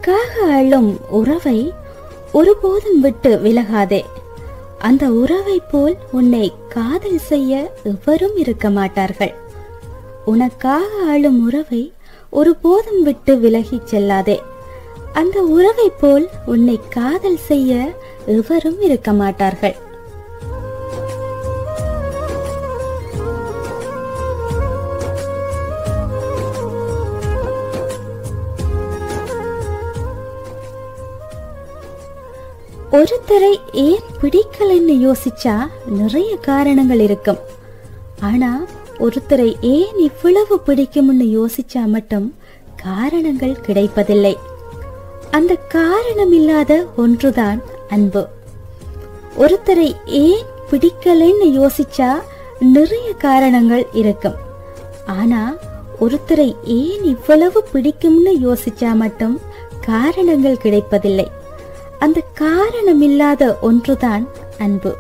உனக்காக அழும் உறவை ஒருபோதும் விட்டு விலகாதே அந்த உறவை போல் உன்னை காதல் செய்ய எவரும் இருக்க மாட்டார்கள் உனக்காக அழும் உறவை ஒருபோதும் விட்டு விலகிச் செல்லாதே அந்த உறவை போல் உன்னை காதல் செய்ய எவரும் இருக்க மாட்டார்கள் ஒருத்தரை ஏன் பிடிக்கலன்னு யோசிச்சா நிறைய காரணங்கள் இருக்கும் ஆனா ஒருத்தரை ஏன் இவ்வளவு பிடிக்கும்னு யோசிச்சா மட்டும் காரணங்கள் கிடைப்பதில்லை அந்த காரணம் இல்லாத ஒன்றுதான் அன்பு ஒருத்தரை ஏன் பிடிக்கலன்னு யோசிச்சா நிறைய காரணங்கள் இருக்கும் ஆனா ஒருத்தரை ஏன் இவ்வளவு பிடிக்கும்னு யோசிச்சா மட்டும் காரணங்கள் கிடைப்பதில்லை அந்த காரணம் இல்லாத ஒன்றுதான் அன்பு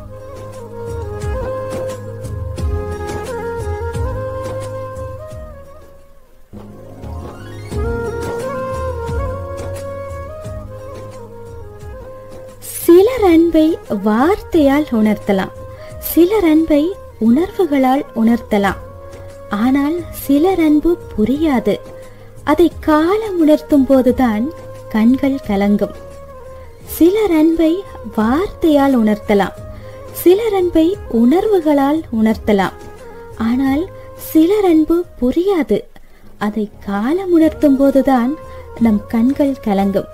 சிலர் அன்பை வார்த்தையால் உணர்த்தலாம் சிலர் அன்பை உணர்வுகளால் உணர்த்தலாம் ஆனால் சிலர் அன்பு புரியாது அதை காலம் உணர்த்தும் போதுதான் கண்கள் கலங்கும் சிலர் அன்பை வார்த்தையால் உணர்த்தலாம் சிலர் அன்பை உணர்வுகளால் உணர்த்தலாம் ஆனால் சிலர் அன்பு புரியாது அதை காலம் உணர்த்தும் போதுதான் நம் கண்கள் கலங்கும்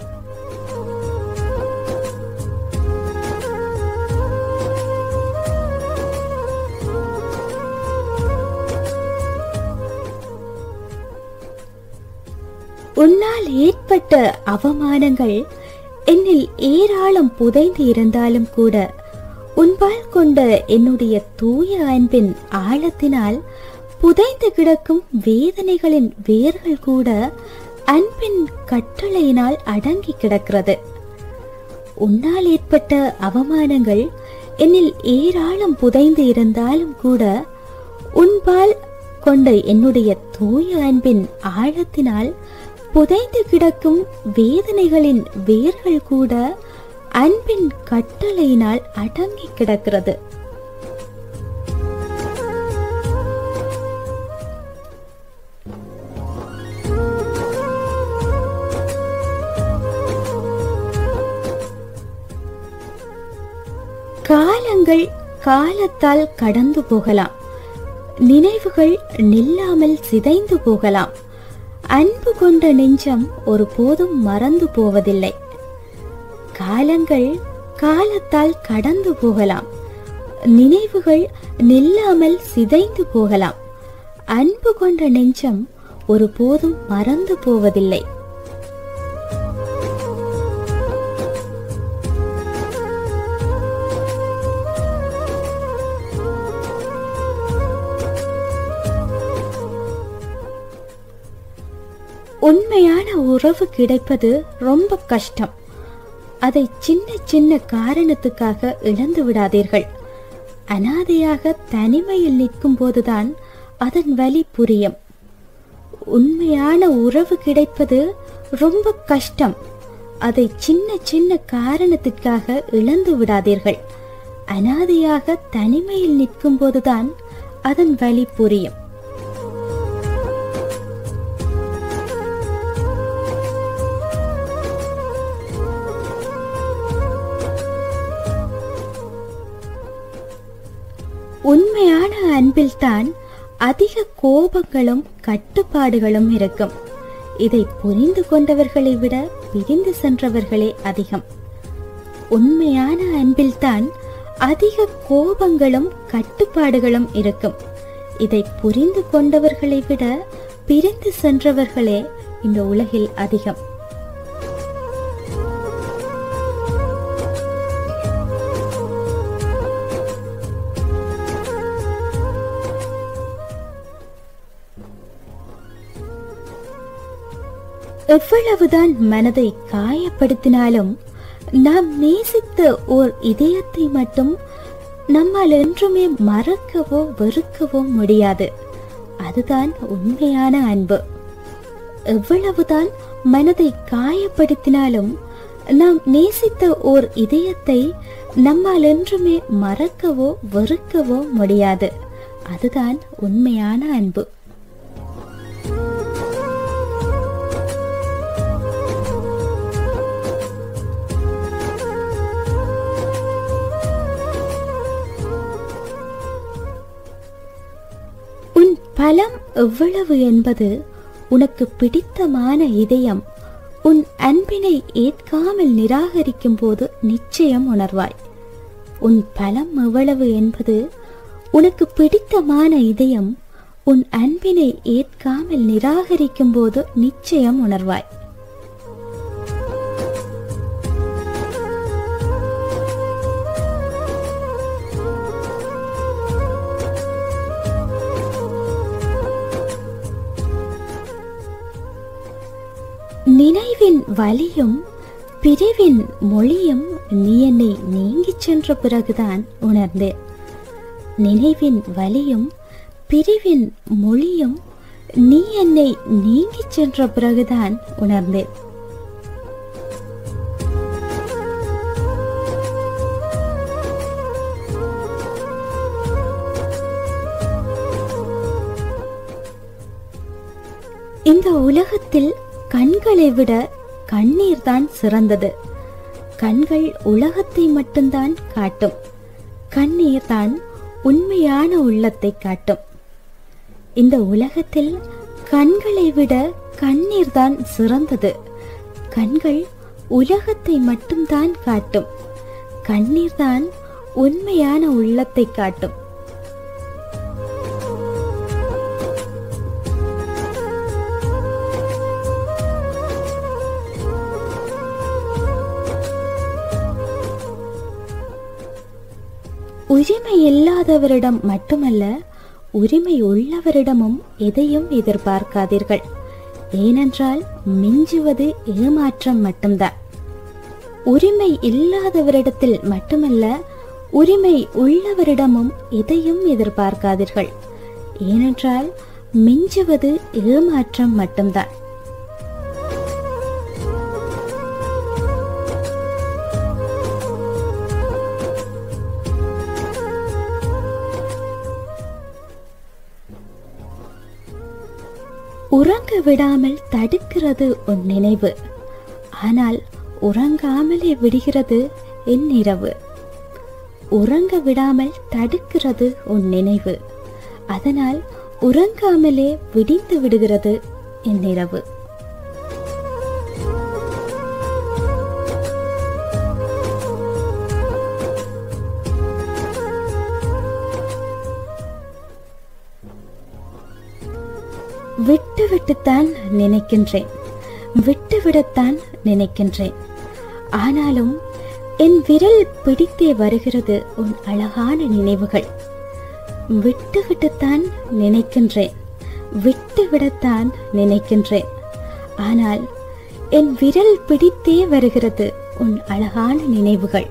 உன்னால் ஏற்பட்ட அவமானங்கள் என்னில் ஏராளம் புதைந்து இருந்தாலும் கூட உன்பால் கொண்ட என்னுடைய தூய அன்பின் ஆழத்தினால் புதைந்து கிடக்கும் வேதனைகளின் வேர்கள் கூட அன்பின் கட்டளையினால் அடங்கி கிடக்கிறது உன்னால் ஏற்பட்ட அவமானங்கள் என்னில் ஏராளம் புதைந்து இருந்தாலும் கூட உன்பால் கொண்ட என்னுடைய தூய அன்பின் ஆழத்தினால் புதைந்து கிடக்கும் வேதனைகளின் வேர்கள் கூட அன்பின் கட்டளையினால் அடங்கி கிடக்கிறது காலங்கள் காலத்தால் கடந்து போகலாம் நினைவுகள் நில்லாமல் சிதைந்து போகலாம் அன்பு கொண்ட நெஞ்சம் ஒரு போதும் மறந்து போவதில்லை காலங்கள் காலத்தால் கடந்து போகலாம் நினைவுகள் நில்லாமல் சிதைந்து போகலாம் அன்பு கொண்ட நெஞ்சம் ஒரு போதும் மறந்து போவதில்லை உண்மையான உறவு கிடைப்பது ரொம்ப கஷ்டம் அதை சின்ன சின்ன காரணத்துக்காக இழந்து விடாதீர்கள் அனாதையாக தனிமையில் நிற்கும் போதுதான் அதன் வலி புரியும் உண்மையான உறவு கிடைப்பது ரொம்ப கஷ்டம் அதை சின்ன சின்ன காரணத்திற்காக இழந்து விடாதீர்கள் அனாதையாக தனிமையில் நிற்கும் போதுதான் அதன் வலி புரியும் உண்மையான அன்பில்தான் அதிக கோபங்களும் கட்டுப்பாடுகளும் இருக்கும் இதை புரிந்து கொண்டவர்களை விட பிரிந்து சென்றவர்களே அதிகம் உண்மையான அன்பில்தான் அதிக கோபங்களும் கட்டுப்பாடுகளும் இருக்கும் இதை புரிந்து கொண்டவர்களை விட பிரிந்து சென்றவர்களே இந்த உலகில் அதிகம் எவ்வளவுதான் மனதை காயப்படுத்தினாலும் நாம் நேசித்த ஓர் இதயத்தை மட்டும் நம்மால் என்றுமே மறக்கவோ வெறுக்கவோ முடியாது அதுதான் உண்மையான அன்பு எவ்வளவுதான் மனதை காயப்படுத்தினாலும் நாம் நேசித்த ஓர் இதயத்தை நம்மால் என்றுமே மறக்கவோ வெறுக்கவோ முடியாது அதுதான் உண்மையான அன்பு உன் பலம் எவ்வளவு என்பது உனக்கு பிடித்தமான இதயம் உன் அன்பினை ஏற்காமல் நிராகரிக்கும் போது நிச்சயம் உணர்வாய் உன் பலம் எவ்வளவு என்பது உனக்கு பிடித்தமான இதயம் உன் அன்பினை ஏற்காமல் நிராகரிக்கும் போது நிச்சயம் உணர்வாய் நினைவின் வலியும் பிரிவின் மொழியும் நீ என்னை நீங்கிச் சென்ற பிறகுதான் உணர்ந்தேன் நினைவின் வலியும் பிரிவின் மொழியும் நீ என்னை நீங்கிச் சென்ற பிறகுதான் உணர்ந்தேன் இந்த உலகத்தில் கண்களை விட கண்ணீர் தான் சிறந்தது கண்கள் உலகத்தை மட்டும்தான் காட்டும் கண்ணீர் தான் உண்மையான உள்ளத்தை காட்டும் இந்த உலகத்தில் கண்களை விட கண்ணீர் தான் சிறந்தது கண்கள் உலகத்தை மட்டும்தான் காட்டும் கண்ணீர் தான் உண்மையான உள்ளத்தை காட்டும் உரிமை இல்லாதவரிடம் மட்டுமல்ல உரிமை உள்ளவரிடமும் எதையும் எதிர்பார்க்காதீர்கள் ஏனென்றால் மிஞ்சுவது ஏமாற்றம் மட்டும்தான் உரிமை இல்லாதவரிடத்தில் மட்டுமல்ல உரிமை உள்ளவரிடமும் எதையும் எதிர்பார்க்காதீர்கள் ஏனென்றால் மிஞ்சுவது ஏமாற்றம் மட்டும்தான் உறங்க விடாமல் தடுக்கிறது உன் நினைவு ஆனால் உறங்காமலே விடுகிறது என் இரவு உறங்க விடாமல் தடுக்கிறது உன் நினைவு அதனால் உறங்காமலே விடிந்து விடுகிறது என் இரவு விட்டு விட்டுத்தான் நினைக்கின்றேன் விட்டு விடத்தான் நினைக்கின்றேன் ஆனாலும் என் விரல் பிடித்தே வருகிறது உன் அழகான நினைவுகள் விட்டு விட்டுத்தான் நினைக்கின்றேன் விட்டு விடத்தான் நினைக்கின்றேன் ஆனால் என் விரல் பிடித்தே வருகிறது உன் அழகான நினைவுகள்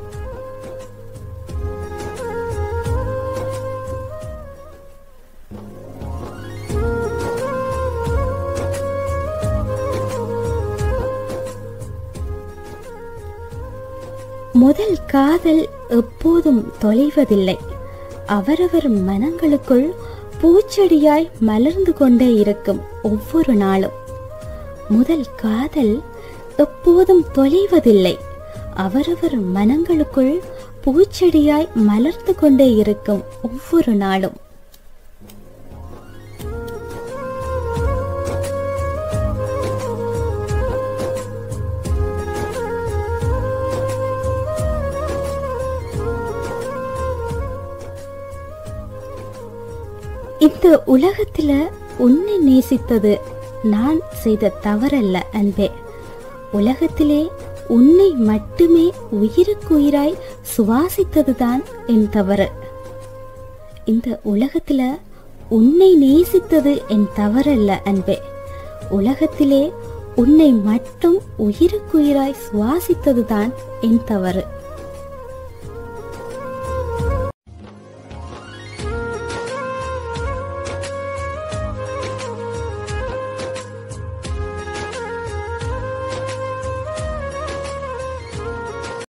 முதல் காதல் எப்போதும் தொலைவதில்லை அவரவர் மனங்களுக்குள் பூச்செடியாய் மலர்ந்து கொண்டே இருக்கும் ஒவ்வொரு நாளும் முதல் காதல் எப்போதும் தொலைவதில்லை அவரவர் மனங்களுக்குள் பூச்செடியாய் மலர்ந்து கொண்டே இருக்கும் ஒவ்வொரு நாளும் இந்த உலகத்துல உன்னை நேசித்தது நான் செய்த தவறல்ல அன்பே உலகத்திலே உன்னை மட்டுமே உயிருக்கு உயிராய் சுவாசித்ததுதான் என் தவறு இந்த உலகத்துல உன்னை நேசித்தது என் தவறல்ல அன்பே உலகத்திலே உன்னை மட்டும் உயிருக்குயிராய் சுவாசித்ததுதான் என் தவறு